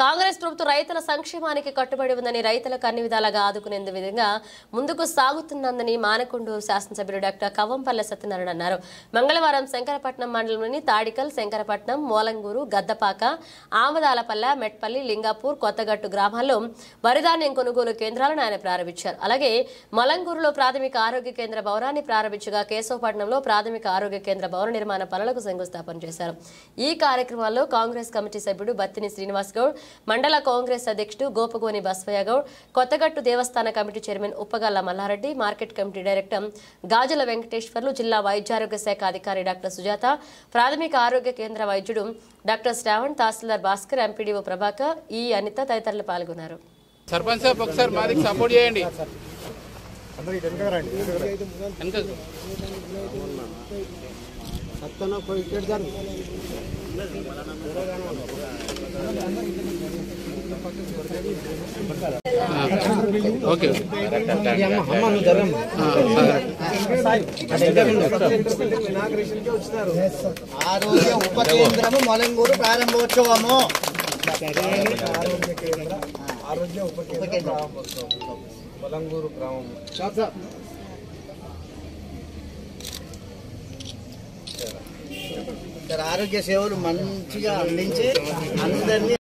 కాంగ్రెస్ ప్రభుత్వం రైతుల సంక్షేమానికి కట్టుబడి ఉందని రైతులకు అన్ని విధాలుగా ఆదుకునేందు విధంగా ముందుకు సాగుతున్నదని మానకొండూరు శాసనసభ్యులు డాక్టర్ కవ్వంపల్లె సత్యనారాయణ అన్నారు మంగళవారం శంకరపట్నం మండలంలోని తాడికల్ శంకరపట్నం మోలంగూరు గద్దపాక ఆమదాలపల్లె మెట్పల్లి లింగాపూర్ కొత్తగట్టు గ్రామాల్లో వరిధాన్యం కొనుగోలు కేంద్రాలను ఆయన ప్రారంభించారు అలాగే మొలంగూరులో ప్రాథమిక ఆరోగ్య కేంద్ర భవనాన్ని ప్రారంభించగా కేశవపట్నంలో ప్రాథమిక ఆరోగ్య కేంద్ర భవన నిర్మాణ పనులకు శంకుస్థాపన చేశారు ఈ కార్యక్రమాల్లో కాంగ్రెస్ కమిటీ సభ్యుడు బత్తిని శ్రీనివాస్ గౌడ్ మండల కాంగ్రెస్ అధ్యక్షుడు గోపగోని బస్వయ్య గౌడ్ కొత్తగట్టు దేవస్థాన committee chairman Uppagalla Mallareddy market committee director Gajula Venkateshwarlu జిల్లా వైద్యారోగ్య శాఖ అధికారి డాక్టర్ సుజాత ప్రాథమిక ఆరోగ్య కేంద్ర వైద్యుడు డాక్టర్ శ్రావణ్ తహసీల్దార్ భాస్కర్ ఎంపీడీఓ ప్రభాకర్ ఈ అనిత తదితరులు పాల్గొన్నారు సర్పంచ్ సాబ్ ఒకసారి మాదికి సపోర్ట్ చేయండి అందరూ ఇటు వెనక రండి వెనక సత్తన పోయి ఇక్కడ జరుగు ఓకే అమ్మ నువ్వు జరగమ్మ ఇనాగ్రేషన్కి వచ్చినారు ఆరోగ్య ఉప కేంద్రము మొలంగూరు ప్రారంభోత్సవము ఆరోగ్య కేంద్ర ఆరోగ్య ఉప కేంద్ర ప్రారంభోత్సవం పొలంగూరు గ్రామం ఇక్కడ ఆరోగ్య సేవలు మంచిగా అందించి అందరినీ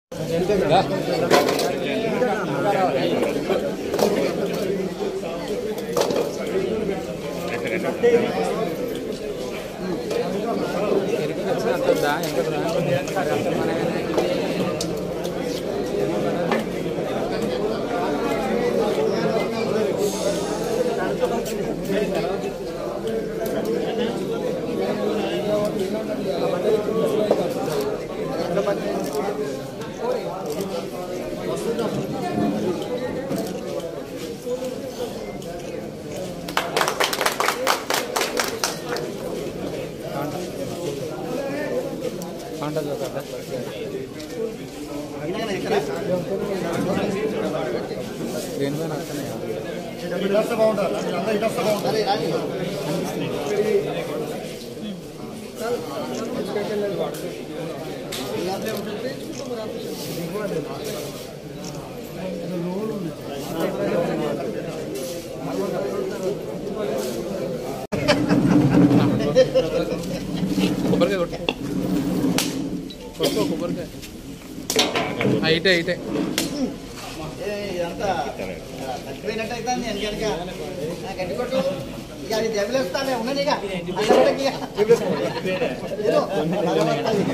కొబ్బరికాయ కొట్టు కొట్టుకో కొబ్బరికాయ ఆ, ఇటే ఇటే ఏ, ఇదంతా తగ్గిపోయినట్టు అవుతుంది వెనక గట్టి కొట్టు ఇక అది దెబ్బలేస్తానే ఉన్నది ఇక అన్నప్పటికీ ఇక. ఏదో, బలపడుతుంది.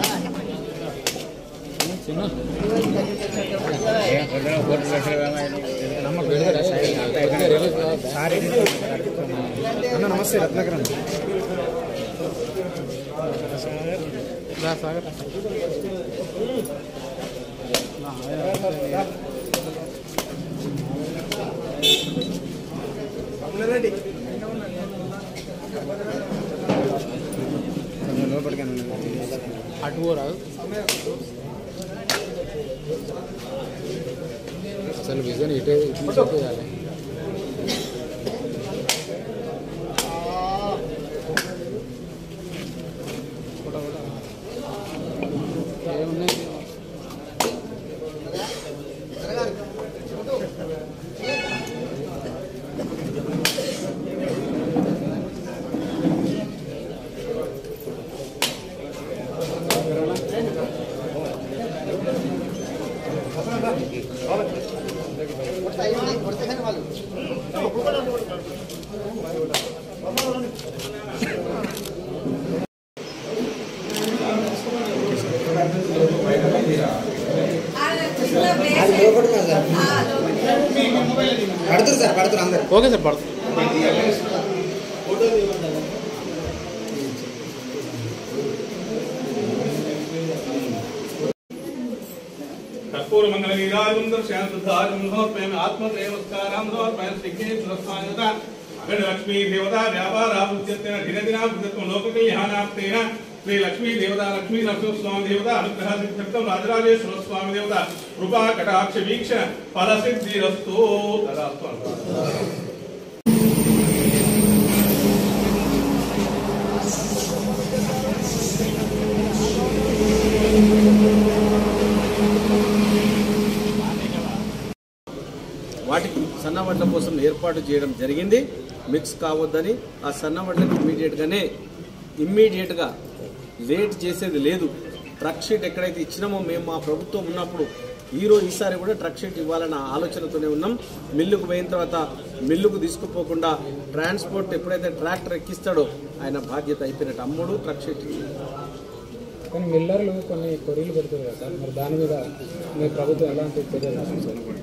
అన్న నమస్తే రత్నాకర్ అన్న రా, సాగర్ అటు పోరాదు అసలు విజన్ ఇటే ఇటు నుంచి ఇటే చేయాలి ఏమున్నాయి కొడతా, ఇవ్వండి, కొడతా కానీ వాళ్ళు పడుతుంది సార్ పడుతుంది అందరు ఓకే సార్ పడుతుంది కర్పూర మంగళ నీరాజుందర శాంతధారం సమర్పయామి ఆత్మదేవస్కారం సమర్పయామి సిగ్నే సురస్థానత అఖండ లక్ష్మీ దేవత వ్యాపారాభివృద్ధ్యత్వేన దినదినాభివృద్ధత్వం లోక కళ్యాణార్థేన శ్రీ లక్ష్మీ దేవత లక్ష్మీ నరసింహస్వామి దేవత అనుగ్రహ సిద్ధ్యర్థం రాజరాజేశ్వర స్వామి దేవత కృపా కటాక్ష వీక్షణ ఫల సిద్ధిరస్తు తదాస్తు అంటారు. ఆ వాటికి సన్నవడ్ల కోసం ఏర్పాటు చేయడం జరిగింది మిక్స్ కావద్దని ఆ సన్నవడ్లకు ఇమ్మీడియట్గానే ఇమ్మీడియట్గా లేట్ చేసేది లేదు ట్రక్ షీట్ ఎక్కడైతే ఇచ్చినామో మేము మా ప్రభుత్వం ఉన్నప్పుడు ఈరోజు ఈసారి కూడా ట్రక్ షీట్ ఇవ్వాలన్న ఆలోచనతోనే ఉన్నాం మిల్లుకు పోయిన తర్వాత మిల్లుకు తీసుకుపోకుండా ట్రాన్స్పోర్ట్ ఎప్పుడైతే ట్రాక్టర్ ఎక్కిస్తాడో ఆయన బాధ్యత అయిపోయినట్టు అమ్ముడు ట్రక్ షీట్ కొన్ని మిల్లర్లు కొన్ని కొరీలు పెడతారు కదా సార్ మరి దాని మీద మీ ప్రభుత్వం ఎలాంటి చర్యలు తీసుకుంటుంది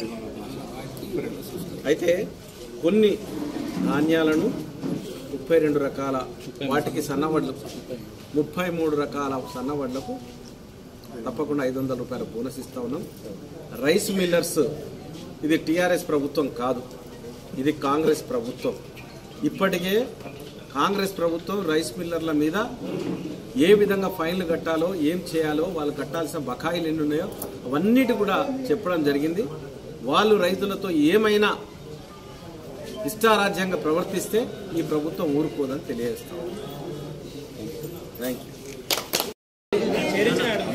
అయితే కొన్ని ధాన్యాలను ముప్పై రెండు రకాల వాటికి సన్నవడ్లు ముప్పై మూడు రకాల సన్నవడ్లకు తప్పకుండా ఐదు వందల రూపాయల బోనస్ ఇస్తా ఉన్నాం రైస్ మిల్లర్స్ ఇది టీఆర్ఎస్ ప్రభుత్వం కాదు ఇది కాంగ్రెస్ ప్రభుత్వం ఇప్పటికే కాంగ్రెస్ ప్రభుత్వం రైస్ మిల్లర్ల మీద ఏ విధంగా ఫైన్లు కట్టాలో ఏం చేయాలో వాళ్ళు కట్టాల్సిన బకాయిలు ఎన్ని ఉన్నాయో అవన్నిటి కూడా చెప్పడం జరిగింది వాళ్ళు రైతులతో ఏమైనా ఇష్టారాజ్యంగా ప్రవర్తిస్తే ఈ ప్రభుత్వం ఊరుకోదని తెలియజేస్తాం థ్యాంక్ యూ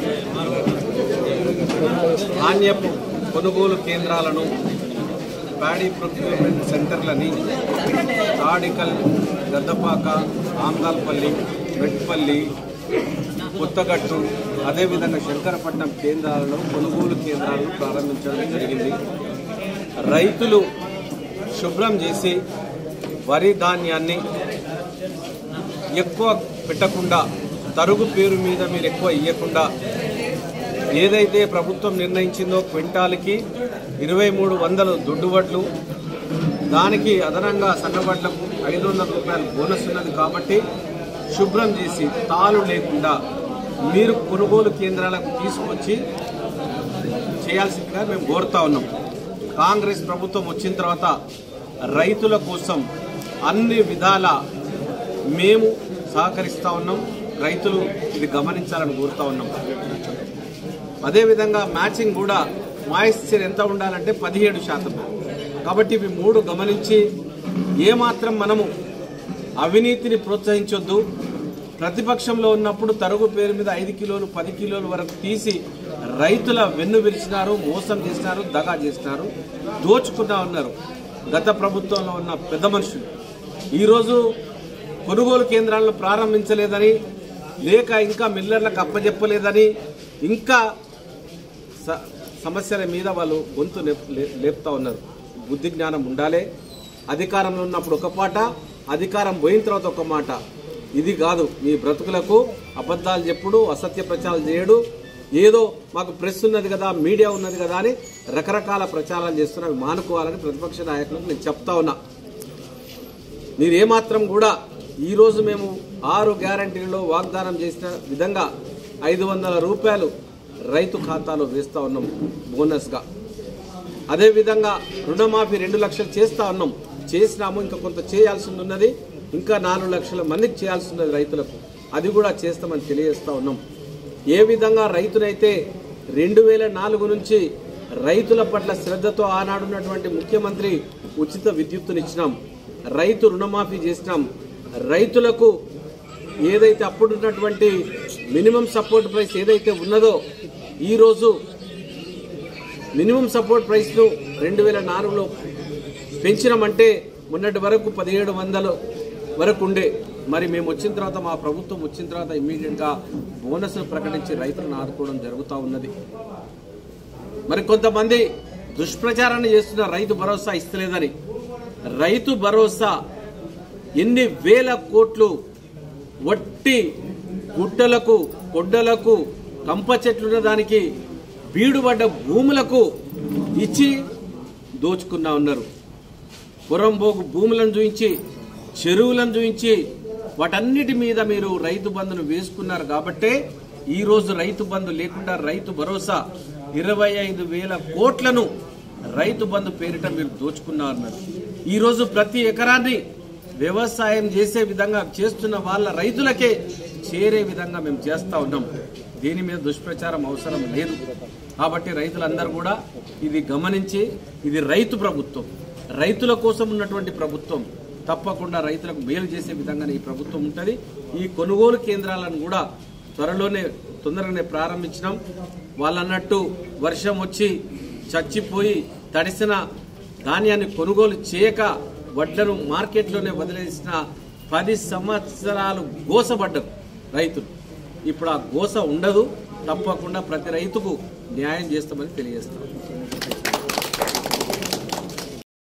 ధాన్యపు కొనుగోలు కేంద్రాలను ప్యాడీ ప్రొక్యూర్మెంట్ సెంటర్లని తాడికల్ గద్దపాక ఆంగాల్పల్లి మెట్పల్లి కొత్తగట్టు అదేవిధంగా శంకరపట్నం కేంద్రాలలో కొనుగోలు కేంద్రాలను ప్రారంభించడం జరిగింది రైతులు శుభ్రం చేసి వరి ధాన్యాన్ని ఎక్కువ పెట్టకుండా తరుగు పేరు మీద మీరు ఎక్కువ ఇవ్వకుండా ఏదైతే ప్రభుత్వం నిర్ణయించిందో క్వింటాల్కి ఇరవై మూడు వందలు దొడ్డువడ్లు దానికి అదనంగా సన్నబడ్లకు ఐదు వందల రూపాయలు బోనస్ ఉన్నది కాబట్టి శుభ్రం చేసి తాలు లేకుండా మీరు కొనుగోలు కేంద్రాలకు తీసుకొచ్చి చేయాల్సిందిగా మేము కోరుతా ఉన్నాం కాంగ్రెస్ ప్రభుత్వం వచ్చిన తర్వాత రైతుల కోసం అన్ని విధాల మేము సహకరిస్తా ఉన్నాం రైతులు ఇది గమనించాలని కోరుతా ఉన్నాం అదేవిధంగా మ్యాచింగ్ కూడా మాయిశ్చర్ ఎంత ఉండాలంటే పదిహేడు శాతం కాబట్టి ఇవి మూడు గమనించి ఏమాత్రం మనము అవినీతిని ప్రోత్సహించొద్దు ప్రతిపక్షంలో ఉన్నప్పుడు తరుగు పేరు మీద ఐదు కిలోలు పది కిలోలు వరకు తీసి రైతుల వెన్ను విరిచినారు మోసం చేసినారు దగా చేసినారు దోచుకున్నా ఉన్నారు గత ప్రభుత్వంలో ఉన్న పెద్ద మనుషులు ఈరోజు కొనుగోలు కేంద్రాలను ప్రారంభించలేదని లేక ఇంకా మిల్లర్లకు అప్పజెప్పలేదని ఇంకా స- సమస్యల మీద వాళ్ళు గొంతు లేప్- లే- లేపుతా ఉన్నారు బుద్ధి జ్ఞానం ఉండాలి అధికారంలో ఉన్నప్పుడు ఒక పాట అధికారం పోయిన తర్వాత ఒక మాట ఇది కాదు మీ బ్రతుకులకు అబద్ధాలు చెప్పుడు అసత్య ప్రచారాలు చేయడు ఏదో మాకు ప్రెస్ ఉన్నది కదా మీడియా ఉన్నది కదా అని రకరకాల ప్రచారాలు చేస్తున్నవి మానుకోవాలని ప్రతిపక్ష నాయకులకు నేను చెప్తా ఉన్నా మీరు ఏమాత్రం కూడా ఈరోజు మేము ఆరు గ్యారంటీలలో వాగ్దానం చేసిన విధంగా ఐదు వందల రూపాయలు రైతు ఖాతాలో వేస్తా ఉన్నాం బోనస్గా అదేవిధంగా రుణమాఫీ రెండు లక్షలు చేస్తా ఉన్నాం చేసినాము ఇంకా కొంత చేయాల్సి ఉన్నది ఇంకా నాలుగు లక్షల మందికి చేయాల్సి ఉన్నది రైతులకు అది కూడా చేస్తామని తెలియజేస్తా ఉన్నాం ఏ విధంగా రైతునైతే రెండు వేల నాలుగు నుంచి రైతుల పట్ల శ్రద్ధతో ఆనాడున్నటువంటి ముఖ్యమంత్రి ఉచిత విద్యుత్తునిచ్చినాం రైతు రుణమాఫీ చేసినాం రైతులకు ఏదైతే అప్పుడున్నటువంటి మినిమం సపోర్ట్ ప్రైస్ ఏదైతే ఉన్నదో ఈరోజు మినిమం సపోర్ట్ ప్రైస్ను రెండు వేల నాలుగులో పెంచినామంటే మొన్నటి వరకు పదిహేడు వందలు వరకు ఉండే మరి మేము వచ్చిన తర్వాత మా ప్రభుత్వం వచ్చిన తర్వాత ఇమ్మీడియట్గా బోనస్ను ప్రకటించి రైతులను ఆదుకోవడం జరుగుతూ ఉన్నది మరి కొంతమంది దుష్ప్రచారాన్ని చేస్తున్న రైతు భరోసా ఇస్తలేదని రైతు భరోసా ఎన్ని వేల కోట్లు వట్టి గుట్టలకు కొడ్డలకు కంప చెట్లున్న దానికి బీడుపడ్డ భూములకు ఇచ్చి దోచుకున్నా ఉన్నారు పురంబోగు భూములను చూయించి చెరువులను చూయించి వాటన్నిటి మీద మీరు రైతు బంధును వేసుకున్నారు కాబట్టే ఈ రోజు రైతు బంధు లేకుండా రైతు భరోసా ఇరవై ఐదు వేల కోట్లను రైతు బంధు పేరిట మీరు దోచుకున్నారు ఈ రోజు ప్రతి ఎకరాన్ని వ్యవసాయం చేసే విధంగా చేస్తున్న వాళ్ళ రైతులకే చేరే విధంగా మేము చేస్తా ఉన్నాం దీని మీద దుష్ప్రచారం అవసరం లేదు కాబట్టి రైతులందరూ కూడా ఇది గమనించి ఇది రైతు ప్రభుత్వం రైతుల కోసం ఉన్నటువంటి ప్రభుత్వం తప్పకుండా రైతులకు మేలు చేసే విధంగానే ఈ ప్రభుత్వం ఉంటుంది ఈ కొనుగోలు కేంద్రాలను కూడా త్వరలోనే తొందరగానే ప్రారంభించినాం వాళ్ళన్నట్టు వర్షం వచ్చి చచ్చిపోయి తడిసిన ధాన్యాన్ని కొనుగోలు చేయక వడ్లను మార్కెట్లోనే వదిలేసిన పది సంవత్సరాలు గోసపడ్డరు రైతులు ఇప్పుడు ఆ గోస ఉండదు తప్పకుండా ప్రతి రైతుకు న్యాయం చేస్తామని తెలియజేస్తాం